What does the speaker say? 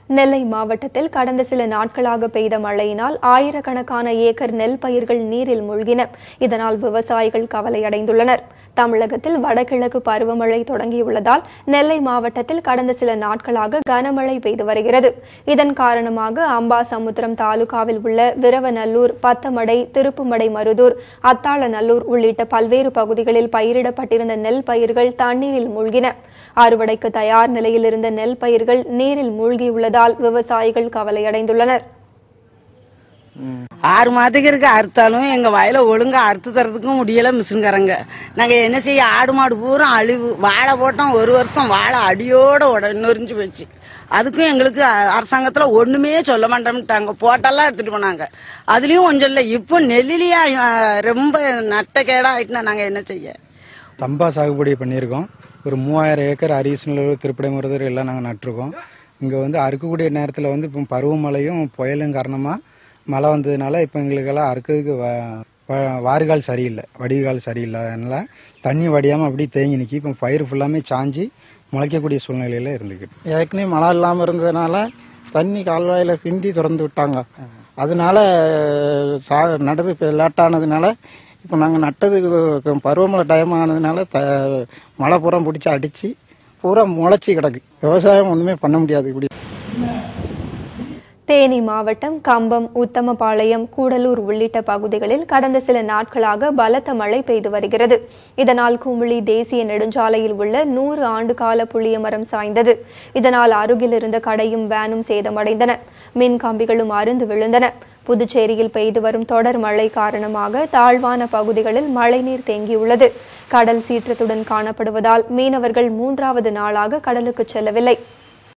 நெல்லை மாவட்டத்தில் கடந்த சில நாட்களாக பெய்த மழையினால் ஆயிரக்கணக்கான ஏக்கர் நெல் பயிர்கள் நீரில் மூழ்கின இதனால் விவசாயிகள் கவலையடைந்துள்ளனர் தமிழகத்தில் வடகிழக்கு பருவமழை தொடங்கியுள்ளதால் நெல்லை மாவட்டத்தில் கடந்த சில நாட்களாக கனமழை பெய்து வருகிறது இதன் காரணமாக அம்பாசமுத்திரம் தாலுகாவில் உள்ள விரவநல்லூர் பத்தமடை திருப்புமடை மருதூர் அத்தாளநல்லூர் உள்ளிட்ட பல்வேறு பகுதிகளில் பயிரிடப்பட்டிருந்த நெல் பயிர்கள் தண்ணீரில் மூழ்கின அறுவடைக்கு தயார் நிலையில் இருந்த நெல் பயிர்கள் நீரில் மூழ்கியுள்ளதால் விவசாயிகள் கவலையடைந்துள்ளனர் ஆறு மாதத்துக்கு இருக்க அறுத்தாலும் எங்க வயல ஒழுங்கா அறுத்து தரதுக்கும் முடியல மிஷின்காரங்க நாங்க என்ன செய்ய ஆடு மாடு பூரா அழிவு வாழை போட்டோம் ஒரு வருஷம் வாழை அடியோட உட நொறிஞ்சு போச்சு அதுக்கும் எங்களுக்கு அ- அரசாங்கத்துல ஒண்ணுமே சொல்ல மாட்டோம்ட்டாங்க போட்டெல்லாம் எடுத்துட்டு போனாங்க அதுலயும் கொஞ்சம் இல்ல இப்போ நெல்லிலேயே அஹ், ரொம்ப நட்டக்கேடா ஆயிட்டுனா நாங்க என்ன செய்ய சம்பா சாகுபடி பண்ணியிருக்கோம் ஒரு மூவாயிரம் ஏக்கர் அரிசினல் திருப்படை முருதர் எல்லாம் நாங்கள் நட்டிருக்கோம் இங்கே வந்து அறுக்கக்கூடிய நேரத்தில் வந்து இப்போ பருவமழையும் புயலும் காரணமாக மழை வந்ததுனால இப்போ எங்களுக்கெல்லாம் அறுக்கிறதுக்கு வ- வ- வாரிகால் சரியில்லை வடிகால் சரியில்லாதனால தண்ணி வடியாமல் அப்படியே தேங்கி நிற்கி இப்போ பயிர் ஃபுல்லாமே சாஞ்சி முளைக்கக்கூடிய சூழ்நிலையில இருந்துக்கிட்டு ஏற்கனவே மழை இல்லாமல் இருந்ததுனால தண்ணி கால்வாயில பிந்தி திறந்து விட்டாங்க அதனால சா நடது இப்போ லேட்டானதுனால இப்போ நாங்கள் நட்டது பருவமழை டைம் ஆனதுனால த மழை பூரா பிடிச்சி அடிச்சு பூரா முளைச்சி கிடக்கு விவசாயம் ஒன்றுமே பண்ண முடியாது இப்படி தேனி மாவட்டம் கம்பம் உத்தமபாளையம் கூடலூர் உள்ளிட்ட பகுதிகளில் கடந்த சில நாட்களாக பலத்த மழை பெய்து வருகிறது இதனால் குமிளி தேசிய நெடுஞ்சாலையில் உள்ள நூறு ஆண்டு கால புளிய மரம் சாய்ந்தது இதனால் அருகில் இருந்த கடையும் வேனும் சேதமடைந்தன மின் கம்பிகளும் அருந்து விழுந்தன புதுச்சேரியில் பெய்து வரும் தொடர் மழை காரணமாக தாழ்வான பகுதிகளில் மழைநீர் தேங்கியுள்ளது கடல் சீற்றத்துடன் காணப்படுவதால் மீனவர்கள் மூன்றாவது நாளாக கடலுக்கு செல்லவில்லை